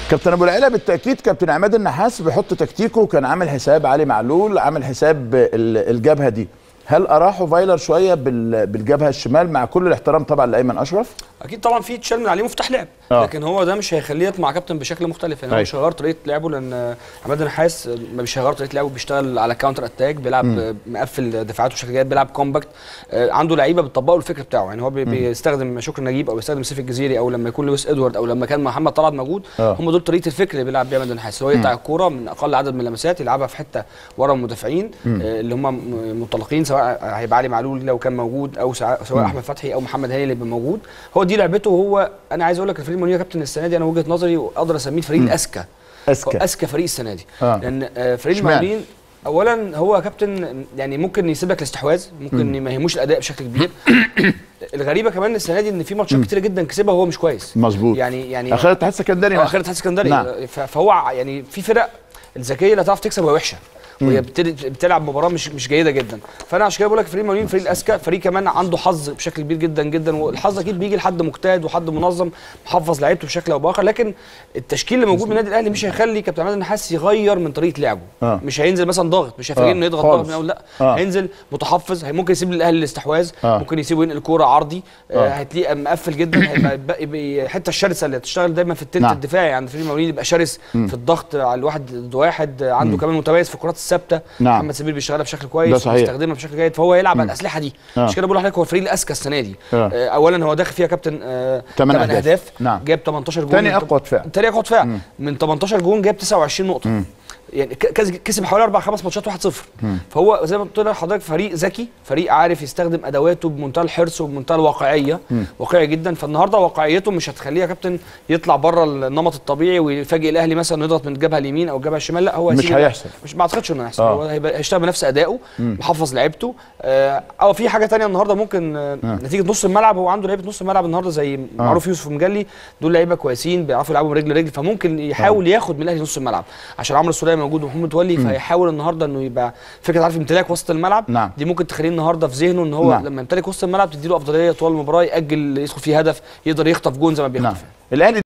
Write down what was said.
كابتن ابو العلا بالتاكيد كابتن عماد النحاس بيحط تكتيكه وكان عامل حساب علي معلول عامل حساب ال- الجبهه دي هل اراحوا فايلر شويه بال- بالجبهه الشمال مع كل الاحترام طبعا لايمن اشرف اكيد طبعا في تشال من عليه مفتاح لعب آه. لكن هو ده مش هيخليه يطمع كابتن بشكل مختلف يعني هو أيوة. مش هيغير طريقه لعبه لان عماد النحاس ما مش هيغير طريقه لعبه بيشتغل على كاونتر اتاك بيلعب مقفل دفاعاته بشكل جيد بيلعب كومباكت آه، عنده لعيبه بتطبقوا الفكر بتاعه يعني هو بي- بيستخدم شكر نجيب او بيستخدم سيف الجزيري او لما يكون لويس ادوارد او لما كان محمد طلعت موجود آه. هم دول طريقه الفكر اللي بيلعب بيها عماد النحاس هو يقطع الكوره من اقل عدد من اللمسات يلعبها في حته ورا المدافعين آه، اللي هم م- مطلقين سواء هيبقى علي معلول لو كان موجود او سواء سواء احمد فتحي او محمد هاني اللي يبقى موجود هو دي لعبته وهو انا عايز اقول لك الفريق المونيه كابتن السنه دي انا وجهه نظري واقدر اسميه الفريق الاذكى اذكى اذكى فريق السنه دي آه. لان آه، فريق اشمعنى؟ المقاولين اولا هو كابتن يعني ممكن يسيب لك الاستحواذ ممكن ما يهموش الاداء بشكل كبير الغريبه كمان السنه دي ان في ماتشات كتيره جدا كسبها وهو مش كويس مظبوط يعني يعني اخر الاتحاد السكندري اه مثلا. اخر الاتحاد السكندري نعم. ف- فهو ع- يعني في فرق الذكيه اللي هتعرف تكسب وهي وحشه وهي بتل- بتلعب مباراه مش مش جيده جدا فانا عشان كده بقول لك فريق المقاولين فريق الاذكى فريق كمان عنده حظ بشكل كبير جدا جدا والحظ اكيد بيجي لحد مجتهد وحد منظم محفظ لعيبته بشكل او باخر لكن التشكيل اللي موجود من النادي الاهلي مش هيخلي كابتن عماد النحاس يغير من طريقه لعبه آه. مش هينزل مثلا ضاغط مش هيفاجئ آه، انه يضغط خالص. ضغط من الاول لا آه. هينزل متحفظ هي ممكن يسيب للاهلي الاستحواذ آه. ممكن يسيبه ينقل الكوره عرضي آه. آه. هتلاقيه مقفل جدا هيبقى يبقى- يبقى الحته الشرسه اللي هتشتغل دايما في التلت نعم. الدفاعي عند فريق المقاولين يبقى شرس في الضغط على الواحد ضد واحد عنده كمان متميز في الكرات الثابته نعم. محمد سمير بيشتغلها بشكل كويس ده صحيح. بيستخدمها بشكل جيد فهو هيلعب على الاسلحه دي آه. مش كده بقول لحضرتك هو الفريق الاذكى السنه دي آه. آه. اولا هو داخل فيها كابتن آه تمن تمن أهداف. اهداف نعم. جاب 18 جون تاني من- أقوى دفاع. تاني اقوى دفاع من 18 جون جاب 29 نقطه يعني ك- كز- كسب حوالي اربع خمس ماتشات 1-0 فهو زي ما قلت لحضرتك فريق ذكي فريق عارف يستخدم ادواته بمنتهى الحرص وبمنتهى الواقعيه واقعي جدا فالنهارده واقعيته مش هتخليه يا كابتن يطلع بره النمط الطبيعي ويفاجئ الاهلي مثلا انه يضغط من الجبهه اليمين او الجبهه الشمال لا هو مش هيسيب- هيحصل. مش ما اعتقدش انه هيحصل آه. هو هيبقى- هيشتغل بنفس ادائه محفظ لعيبته آه، او في حاجه تانية النهارده ممكن آه. نتيجه نص الملعب هو عنده لعيبه نص الملعب النهارده زي معروف يوسف مجلي دول لعيبه كويسين بيعرفوا يلعبوا من رجل لرجل فممكن يحاول ياخد من الاهلي نص الملعب عشان عمرو السوليه موجود ومحمد متولي فهيحاول النهارده انه يبقى فكره عارف امتلاك وسط الملعب نعم. دي ممكن تخليه النهارده في ذهنه ان هو نعم. لما يمتلك وسط الملعب تديله افضليه طوال المباراه ياجل يدخل فيه هدف يقدر يخطف جون زي ما بيخطف نعم الاهلي